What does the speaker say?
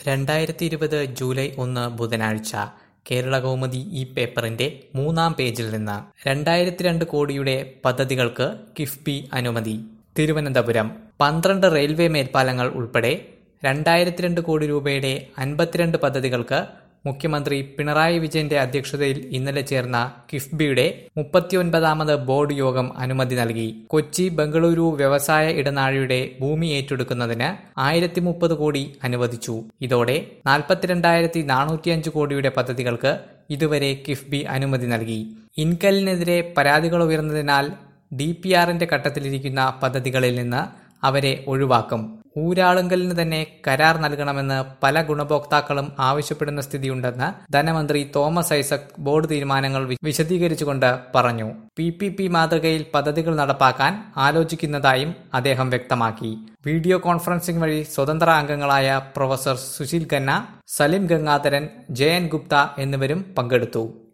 രണ്ടായിരത്തി ഇരുപത് ജൂലൈ ഒന്ന് ബുധനാഴ്ച കേരളകൗമുദി ഈ പേപ്പറിന്റെ മൂന്നാം പേജിൽ നിന്ന് രണ്ടായിരത്തി രണ്ട് കോടിയുടെ പദ്ധതികൾക്ക് കിഫ്ബി അനുമതി തിരുവനന്തപുരം പന്ത്രണ്ട് റെയിൽവേ മേൽപ്പാലങ്ങൾ ഉൾപ്പെടെ രണ്ടായിരത്തി രണ്ട് കോടി രൂപയുടെ അൻപത്തിരണ്ട് പദ്ധതികൾക്ക് മുഖ്യമന്ത്രി പിണറായി വിജയന്റെ അധ്യക്ഷതയിൽ ഇന്നലെ ചേർന്ന കിഫ്ബിയുടെ മുപ്പത്തിയൊൻപതാമത് ബോർഡ് യോഗം അനുമതി നൽകി കൊച്ചി ബംഗളൂരു വ്യവസായ ഇടനാഴിയുടെ ഭൂമി ഏറ്റെടുക്കുന്നതിന് ആയിരത്തി മുപ്പത് കോടി അനുവദിച്ചു ഇതോടെ നാൽപ്പത്തിരണ്ടായിരത്തി നാനൂറ്റിയഞ്ച് കോടിയുടെ പദ്ധതികൾക്ക് ഇതുവരെ കിഫ്ബി അനുമതി നൽകി ഇൻകലിനെതിരെ പരാതികൾ ഉയർന്നതിനാൽ ഡി പി ആറിന്റെ ഘട്ടത്തിലിരിക്കുന്ന പദ്ധതികളിൽ നിന്ന് അവരെ ഒഴിവാക്കും ഊരാളുങ്കലിന് തന്നെ കരാർ നൽകണമെന്ന് പല ഗുണഭോക്താക്കളും ആവശ്യപ്പെടുന്ന സ്ഥിതിയുണ്ടെന്ന് ധനമന്ത്രി തോമസ് ഐസക് ബോർഡ് തീരുമാനങ്ങൾ വി- വിശദീകരിച്ചുകൊണ്ട് പറഞ്ഞു പി പി പി മാതൃകയിൽ പദ്ധതികൾ നടപ്പാക്കാൻ ആലോചിക്കുന്നതായും അദ്ദേഹം വ്യക്തമാക്കി വീഡിയോ കോൺഫറൻസിംഗ് വഴി സ്വതന്ത്ര അംഗങ്ങളായ പ്രൊഫസർ സുശീൽ ഖന്ന സലിം ഗംഗാധരൻ ജയൻ ഗുപ്ത എന്നിവരും പങ്കെടുത്തു